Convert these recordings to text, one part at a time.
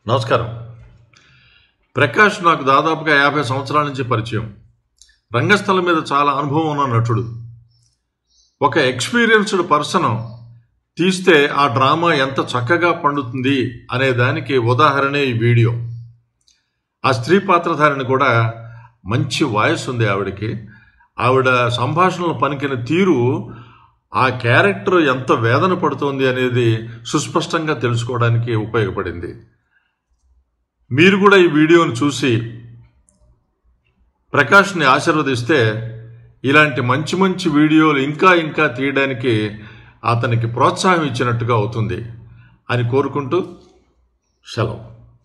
నమస్కారం ప్రకాష్ నాకు దాదాపుగా యాభై సంవత్సరాల నుంచి పరిచయం రంగస్థలం మీద చాలా అనుభవం ఉన్న నటుడు ఒక ఎక్స్పీరియన్స్డ్ పర్సన్ తీస్తే ఆ డ్రామా ఎంత చక్కగా పండుతుంది అనే దానికి ఉదాహరణే ఈ వీడియో ఆ స్త్రీ పాత్రధారిని కూడా మంచి వాయిస్ ఉంది ఆవిడకి ఆవిడ సంభాషణలు పనికిన తీరు ఆ క్యారెక్టర్ ఎంత వేదన పడుతోంది అనేది సుస్పష్టంగా తెలుసుకోవడానికి ఉపయోగపడింది మీరు కూడా ఈ వీడియోను చూసి ప్రకాష్ని ఆశీర్వదిస్తే ఇలాంటి మంచి మంచి వీడియోలు ఇంకా ఇంకా తీయడానికి అతనికి ప్రోత్సాహం ఇచ్చినట్టుగా అవుతుంది అని కోరుకుంటూ సెలవు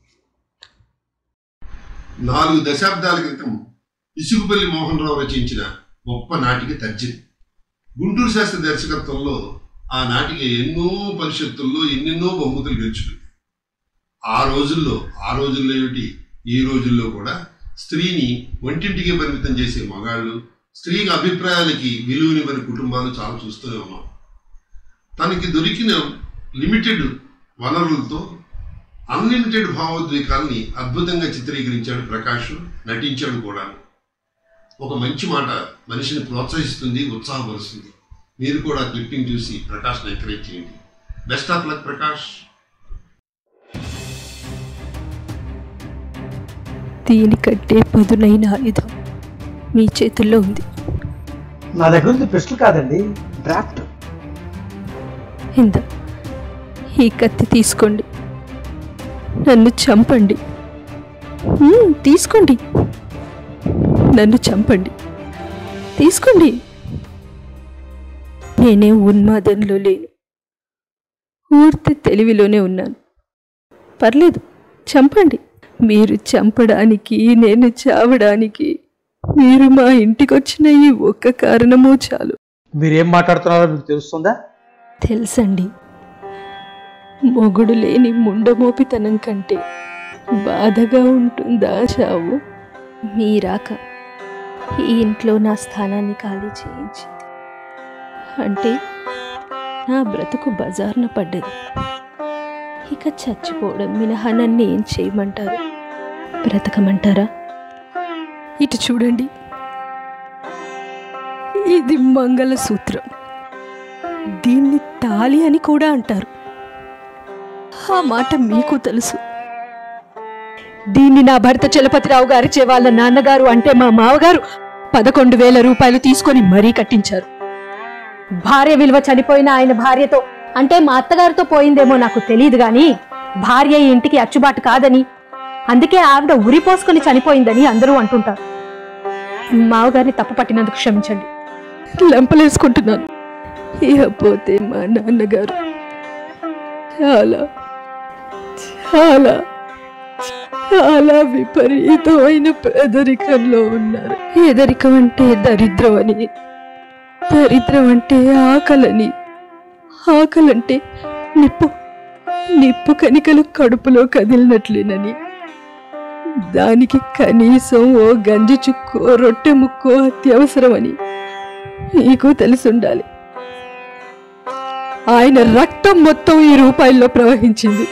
నాలుగు దశాబ్దాల క్రితం ఇసుగుపల్లి మోహన్ రావు రచించిన గొప్ప నాటిక తర్జన్ గుంటూరు శాస్త్రి దర్శకత్వంలో ఆ నాటిక ఎన్నో పరిషత్తుల్లో ఎన్నెన్నో బహుమతులు గెలుచుకుంది ఆ రోజుల్లో ఆ రోజుల్లో ఏమిటి ఈ రోజుల్లో కూడా స్త్రీని వంటింటికి పరిమితం చేసే మగాళ్ళు స్త్రీకి అభిప్రాయాలకి విలువనివ్వని కుటుంబాలు చాలా చూస్తూనే ఉన్నాం తనకి దొరికిన లిమిటెడ్ వనరులతో అన్లిమిటెడ్ భావోద్వేగాల్ని అద్భుతంగా చిత్రీకరించాడు ప్రకాష్ నటించాడు కూడా ఒక మంచి మాట మనిషిని ప్రోత్సహిస్తుంది ఉత్సాహపరుస్తుంది మీరు కూడా క్లిప్పింగ్ చూసి ప్రకాష్ని ఎంకరేజ్ చేయండి బెస్ట్ ఆఫ్ లక్ ప్రకాష్ దీనికంటే పదునైన ఆయుధం మీ చేతుల్లో ఉంది నా దగ్గర ఉంది పిస్టల్ కాదండి డ్రాఫ్ట్ ఇంత ఈ కత్తి తీసుకోండి నన్ను చంపండి మ్మ్, తీసుకోండి నన్ను చంపండి తీసుకోండి నేనే ఉన్మాదంలో లేను పూర్తి తెలివిలోనే ఉన్నాను పర్లేదు చంపండి మీరు చంపడానికి నేను చావడానికి మీరు మా ఇంటికొచ్చిన ఈ ఒక్క కారణమూ చాలు మీరేం మాట్లాడుతున్నారో మీకు తెలుస్తుందా తెలుసండి మొగుడు లేని ముండమోపితనం కంటే బాధగా ఉంటుందా చావు మీరాక ఈ ఇంట్లో నా స్థానాన్ని ఖాళీ చేయించింది అంటే నా బ్రతుకు బజార్న పడ్డది ఇక చచ్చిపోవడం మినహా నన్ను ఏం చేయమంటారు బ్రతకమంటారా ఇటు చూడండి ఇది మంగళసూత్రం దీన్ని తాళి అని కూడా అంటారు ఆ మాట మీకు తెలుసు దీన్ని నా భర్త చలపతిరావు గారిచే వాళ్ళ నాన్నగారు అంటే మా మావగారు పదకొండు వేల రూపాయలు తీసుకొని మరీ కట్టించారు భార్య విలువ చనిపోయిన ఆయన భార్యతో అంటే మా అత్తగారితో పోయిందేమో నాకు తెలియదు గాని భార్య ఈ ఇంటికి అచ్చుబాటు కాదని అందుకే ఆవిడ ఉరిపోసుకుని చనిపోయిందని అందరూ అంటుంటారు మావగారిని తప్పు పట్టినందుకు క్షమించండి లెంపలేసుకుంటున్నాను ఇకపోతే మా నాన్నగారు చాలా చాలా చాలా విపరీతమైన పేదరికంలో ఉన్నారు పేదరికం అంటే దరిద్రం అని దరిద్రం అంటే ఆకలని ఆకలంటే నిప్పు నిప్పు కనికలు కడుపులో కదిలినట్లేనని దానికి కనీసం ఓ గంజి చుక్కో రొట్టె ముక్కో అత్యవసరమని నీకు తెలిసుండాలి ఆయన రక్తం మొత్తం ఈ రూపాయల్లో ప్రవహించింది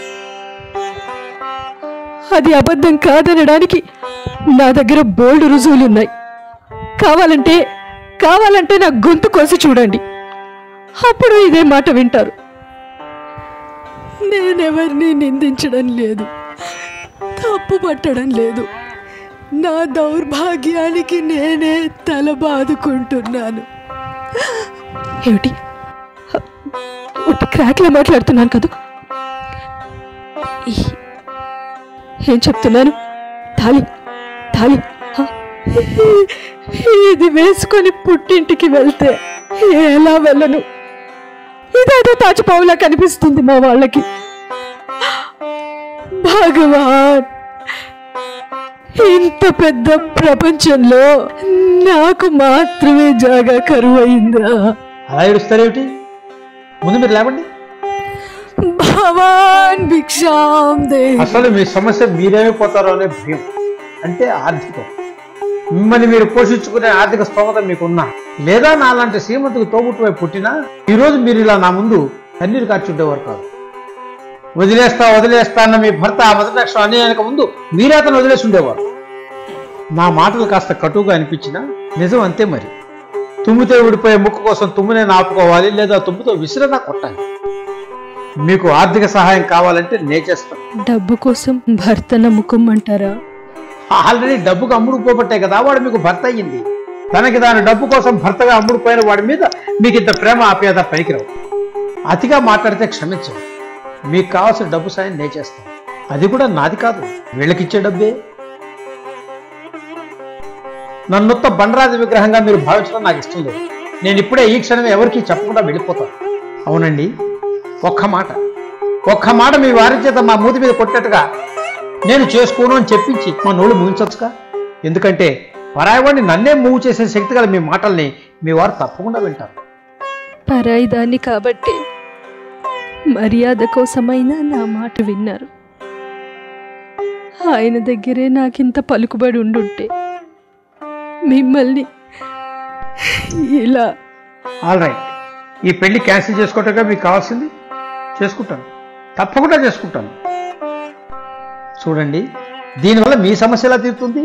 అది అబద్ధం కాదనడానికి నా దగ్గర బోల్డ్ రుజువులున్నాయి కావాలంటే కావాలంటే నా గొంతు కోసి చూడండి అప్పుడు ఇదే మాట వింటారు నేనెవరిని నిందించడం లేదు తప్పు పట్టడం లేదు నా దౌర్భాగ్యానికి నేనే తల బాదుకుంటున్నాను ఏమిటి ఒకటి క్రాక్లా మాట్లాడుతున్నాను కదా ఈ- ఏం చెప్తున్నాను తాలి తాలి హ? ఇది వేసుకొని పుట్టింటికి వెళ్తే ఎలా వెళ్ళను ఇదేదో తాచిపావులా కనిపిస్తుంది మా వాళ్ళకి భగవాన్ ఇంత పెద్ద ప్రపంచంలో నాకు మాత్రమే జాగా కరువైందా అలా ఏడుస్తారేమిటి ముందు మీరు లేవండి భవాన్ భిక్షాం దే అసలు మీ సమస్య మీరేమైపోతారో అనే భయం అంటే ఆర్థికం మిమ్మల్ని మీరు పోషించుకునే ఆర్థిక స్తోమత మీకున్నా లేదా నాలాంటి శ్రీమంతుకు తోబుట్టువై పుట్టినా ఈరోజు మీరు ఇలా నా ముందు కన్నీరు కార్చుండేవారు కాదు వదిలేస్తా వదిలేస్తా అన్న మీ భర్త ఆ మొదటి అక్షరం అన్యాయానికి ముందు మీరే అతను వదిలేసి ఉండేవారు నా మాటలు కాస్త కటువుగా అనిపించినా నిజం అంతే మరి తుమ్మితే ఊడిపోయే ముక్కు కోసం తుమ్మునే ఆపుకోవాలి లేదా తుమ్ముతో విసిరనా కొట్టాలి మీకు ఆర్థిక సహాయం కావాలంటే నే చేస్తాను డబ్బు కోసం భర్త నమ్ముకోమంటారా ఆల్రెడీ డబ్బుకు అమ్ముడు పోబట్టే కదా వాడు మీకు భర్త అయ్యింది తనకి దాని డబ్బు కోసం భర్తగా అమ్ముడుపోయిన వాడి మీద మీకు ఇంత ప్రేమ ఆప్యాయత పనికిరావు అతిగా మాట్లాడితే క్షమించండి మీకు కావాల్సిన డబ్బు సాయం నేను చేస్తాను అది కూడా నాది కాదు వీళ్ళకిచ్చే డబ్బే నన్నుత్త బండరాజు విగ్రహంగా మీరు భావించడం నాకు ఇష్టం లేదు నేను ఇప్పుడే ఈ క్షణమే ఎవరికీ చెప్పకుండా వెళ్ళిపోతాను అవునండి ఒక్క మాట ఒక్క మాట మీ వారి చేత మా మూతి మీద కొట్టినట్టుగా నేను చేసుకోను అని చెప్పించి మా నోళ్ళు ముగించవచ్చుగా ఎందుకంటే పరాయవాడిని నన్నే మూవ్ చేసే శక్తి గల మీ మాటల్ని మీ వారు తప్పకుండా వింటారు పరాయిదాన్ని కాబట్టి మర్యాద కోసమైనా నా మాట విన్నారు ఆయన దగ్గరే నాకింత పలుకుబడి ఉండుంటే మిమ్మల్ని ఇలా ఆల్ రైట్ ఈ పెళ్లి క్యాన్సిల్ చేసుకోవటంగా మీకు కావాల్సింది చేసుకుంటాను తప్పకుండా చేసుకుంటాను చూడండి దీనివల్ల మీ సమస్య ఎలా తీరుతుంది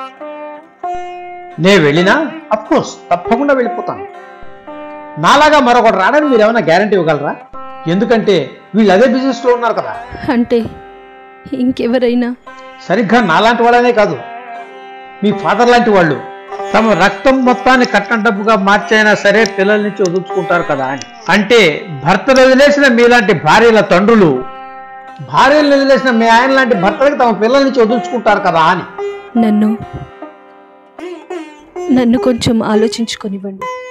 నేను వెళ్ళినా కోర్స్ తప్పకుండా వెళ్ళిపోతాను నాలాగా మరొకటి రావడానికి మీరు ఏమైనా గ్యారంటీ ఇవ్వగలరా ఎందుకంటే వీళ్ళు అదే బిజినెస్లో ఉన్నారు కదా అంటే ఇంకెవరైనా సరిగ్గా నాలాంటి వాళ్ళనే కాదు మీ ఫాదర్ లాంటి వాళ్ళు తమ రక్తం మొత్తాన్ని కట్నం డబ్బుగా మార్చైనా సరే పిల్లల నుంచి వదులుచుకుంటారు కదా అని అంటే భర్తను వదిలేసిన మీలాంటి భార్యల తండ్రులు భార్యలను వదిలేసిన మీ ఆయన లాంటి భర్తలకు తమ పిల్లల నుంచి వదులుచుకుంటారు కదా అని నన్ను నన్ను కొంచెం ఆలోచించుకొనివ్వండి